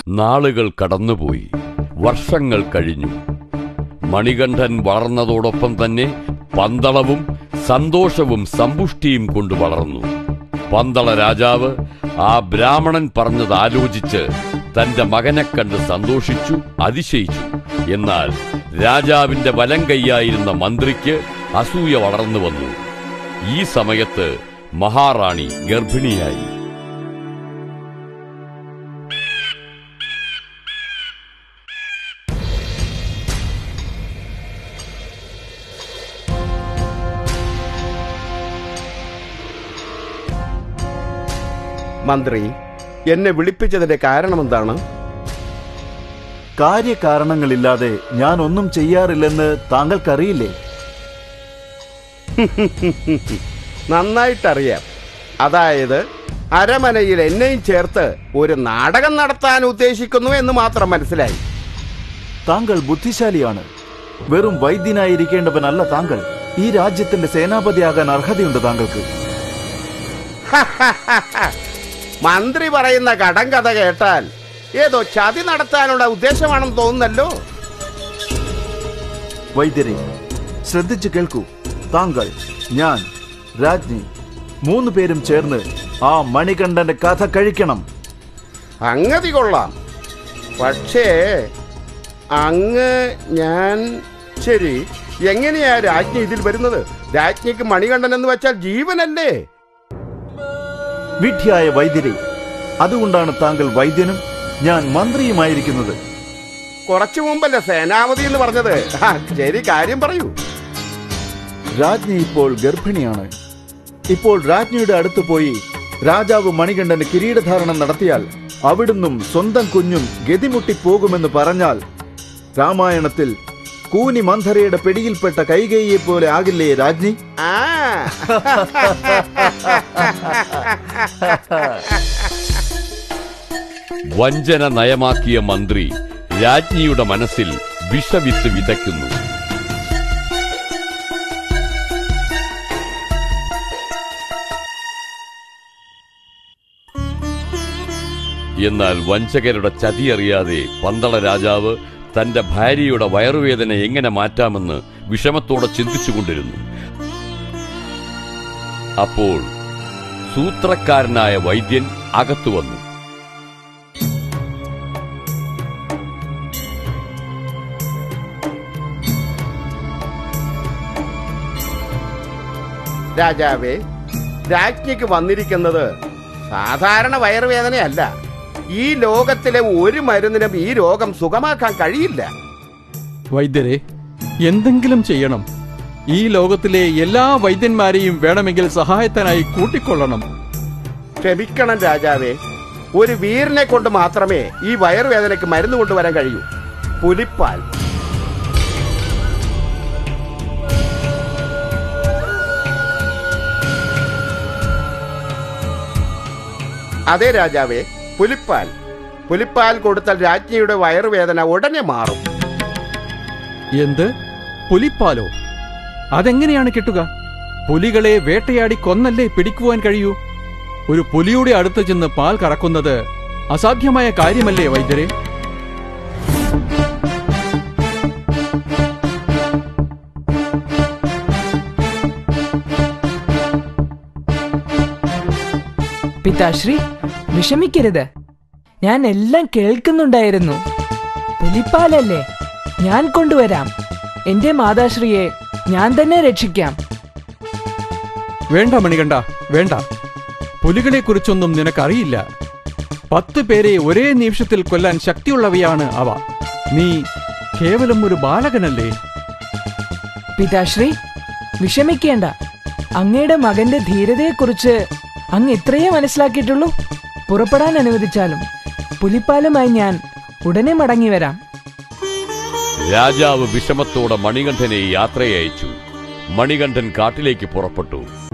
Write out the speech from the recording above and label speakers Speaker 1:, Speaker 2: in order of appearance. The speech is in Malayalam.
Speaker 1: നാളുകൾ കടന്നുപോയി വർഷങ്ങൾ കഴിഞ്ഞു മണികണ്ഠൻ വളർന്നതോടൊപ്പം തന്നെ പന്തളവും സന്തോഷവും സമ്പുഷ്ടിയും കൊണ്ട് വളർന്നു പന്തള രാജാവ് ആ ബ്രാഹ്മണൻ പറഞ്ഞത് ആലോചിച്ച് തന്റെ മകനെ കണ്ട് സന്തോഷിച്ചു അതിശയിച്ചു എന്നാൽ രാജാവിന്റെ വലം കൈയായിരുന്ന മന്ത്രിക്ക് അസൂയ വളർന്നു വന്നു ഈ സമയത്ത് മഹാറാണി ഗർഭിണിയായി
Speaker 2: മന്ത്രി എന്നെ വിളിപ്പിച്ചതിന്റെ കാരണം എന്താണ്
Speaker 3: കാര്യകാരണങ്ങളില്ലാതെ ഞാൻ ഒന്നും ചെയ്യാറില്ലെന്ന് താങ്കൾക്കറിയില്ലേ
Speaker 2: നന്നായിട്ടറിയാം അതായത് അരമനയിൽ എന്നെയും ചേർത്ത് ഒരു നാടകം നടത്താൻ ഉദ്ദേശിക്കുന്നു എന്ന് മാത്രം മനസ്സിലായി
Speaker 3: താങ്കൾ ബുദ്ധിശാലിയാണ് വെറും വൈദ്യനായിരിക്കേണ്ടവനല്ല താങ്കൾ ഈ രാജ്യത്തിന്റെ സേനാപതിയാകാൻ അർഹതയുണ്ട് താങ്കൾക്ക്
Speaker 2: മന്ത്രി പറയുന്ന കടം കഥ കേട്ടാൽ ഏതോ ചതി നടത്താനുള്ള ഉദ്ദേശമാണെന്ന് തോന്നുന്നല്ലോ
Speaker 3: വൈദ്യരെ ശ്രദ്ധിച്ചു കേൾക്കൂ താങ്കൾ ഞാൻ രാജ്ഞി മൂന്ന് പേരും ചേർന്ന് ആ മണികണ്ഠന്റെ കഥ കഴിക്കണം
Speaker 2: സംഗതി കൊള്ളാം പക്ഷേ അങ്ങ് ഞാൻ ശരി എങ്ങനെയാ രാജ്ഞി ഇതിൽ വരുന്നത് രാജ്ഞിക്ക് മണികണ്ഠൻ എന്ന് വെച്ചാൽ ജീവനല്ലേ
Speaker 3: വിഡ്ഢിയായ വൈദ്യരെ അതുകൊണ്ടാണ് താങ്കൾ വൈദ്യനും ഞാൻ മന്ത്രിയുമായിരിക്കുന്നത്
Speaker 2: കുറച്ചു മുമ്പല്ലേ സേനാപതി എന്ന് പറഞ്ഞത് ആ, ശരി കാര്യം പറയൂ
Speaker 3: രാജ്ഞി ഇപ്പോൾ ഗർഭിണിയാണ് ഇപ്പോൾ രാജ്ഞിയുടെ അടുത്ത് പോയി രാജാവ് മണികണ്ഠന് കിരീടധാരണം നടത്തിയാൽ അവിടുന്നും സ്വന്തം കുഞ്ഞും ഗതിമുട്ടി പോകുമെന്ന് പറഞ്ഞാൽ രാമായണത്തിൽ കൂനി മന്ധരയുടെ പിടിയിൽപ്പെട്ട കൈകേയെ പോലെ ആകില്ലേ രാജ്ഞി
Speaker 2: ആ
Speaker 1: വഞ്ചന നയമാക്കിയ മന്ത്രി രാജ്ഞിയുടെ മനസ്സിൽ വിഷവിത്ത് വിതയ്ക്കുന്നു എന്നാൽ വഞ്ചകരുടെ ചതിയറിയാതെ പന്തള രാജാവ് തന്റെ ഭാര്യയുടെ വയറുവേദന എങ്ങനെ മാറ്റാമെന്ന് വിഷമത്തോടെ ചിന്തിച്ചുകൊണ്ടിരുന്നു അപ്പോൾ സൂത്രക്കാരനായ വൈദ്യൻ അകത്തു വന്നു
Speaker 2: രാജാവേ രാജ്ഞിക്ക് വന്നിരിക്കുന്നത് സാധാരണ വയറുവേദനയല്ല ഈ ലോകത്തിലെ ഒരു മരുന്നിനും ഈ രോഗം സുഖമാക്കാൻ കഴിയില്ല
Speaker 4: വൈദ്യരെ എന്തെങ്കിലും ചെയ്യണം ഈ ലോകത്തിലെ എല്ലാ വൈദ്യന്മാരെയും വേണമെങ്കിൽ സഹായത്തിനായി കൂട്ടിക്കൊള്ളണം
Speaker 2: ക്ഷമിക്കണം രാജാവേ ഒരു വീരനെ കൊണ്ട് മാത്രമേ ഈ വയറുവേദനയ്ക്ക് മരുന്ന് കൊണ്ടുവരാൻ കഴിയൂ പുലിപ്പാൽ അതെ രാജാവേ പുലിപ്പാൽ പുലിപ്പാൽ കൊടുത്താൽ രാജ്ഞിയുടെ വയറുവേദന ഉടനെ മാറും
Speaker 4: എന്ത് പുലിപ്പാലോ അതെങ്ങനെയാണ് കിട്ടുക പുലികളെ വേട്ടയാടി കൊന്നല്ലേ പിടിക്കുവാൻ കഴിയൂ ഒരു പുലിയുടെ അടുത്ത് ചെന്ന് പാൽ കറക്കുന്നത് അസാധ്യമായ കാര്യമല്ലേ വൈദ്യരെ
Speaker 5: പിതാശ്രീ വിഷമിക്കരുത് ഞാൻ എല്ലാം കേൾക്കുന്നുണ്ടായിരുന്നു പുലിപ്പാലല്ലേ ഞാൻ കൊണ്ടുവരാം എന്റെ മാതാശ്രീയെ ഞാൻ തന്നെ രക്ഷിക്കാം
Speaker 4: വേണ്ട മണികണ്ഠ വേണ്ട പുലികളെക്കുറിച്ചൊന്നും നിനക്കറിയില്ല പത്ത് പേരെ ഒരേ നിമിഷത്തിൽ കൊല്ലാൻ ശക്തിയുള്ളവയാണ് അവ നീ കേവലം ഒരു ബാലകനല്ലേ
Speaker 5: പിതാശ്രീ വിഷമിക്കേണ്ട അങ്ങയുടെ മകന്റെ ധീരതയെക്കുറിച്ച് അങ്ങ് ഇത്രയേ മനസ്സിലാക്കിയിട്ടുള്ളൂ പുറപ്പെടാൻ അനുവദിച്ചാലും പുലിപ്പാലുമായി ഞാൻ ഉടനെ മടങ്ങി വരാം
Speaker 1: രാജാവ് വിഷമത്തോടെ മണികണ്ഠനെ യാത്രയയച്ചു മണികണ്ഠൻ കാട്ടിലേക്ക് പുറപ്പെട്ടു